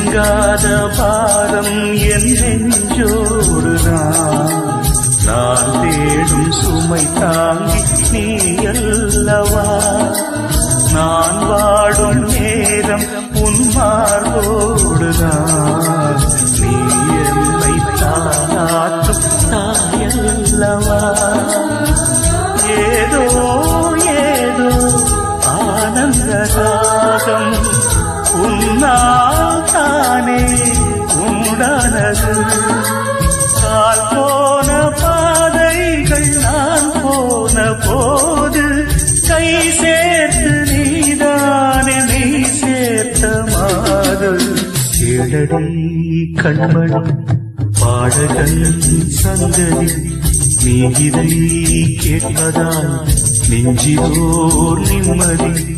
நீங்காத பாரம் என் நெஞ்சோடுதான் நான் தேடும் சுமை தாங்கி நீ அல்லவா நான் வாடும் நேரம் உன் மார்போடுதான் நீ என்னை தானாற்றும் தாயல்லவா ஏதோ ஏதோ ஆனந்த ராகம் உன்னால் தானே உண்டானது கால் போன பாதைகள் நான் போன போது கை சேர்த்து நீதானே நீ சேர்த்த மாது கேளடி கண்மணி பாடகன் சங்கதி நீ இதை கேட்பதால் நெஞ்சிலோர் நிம்மதி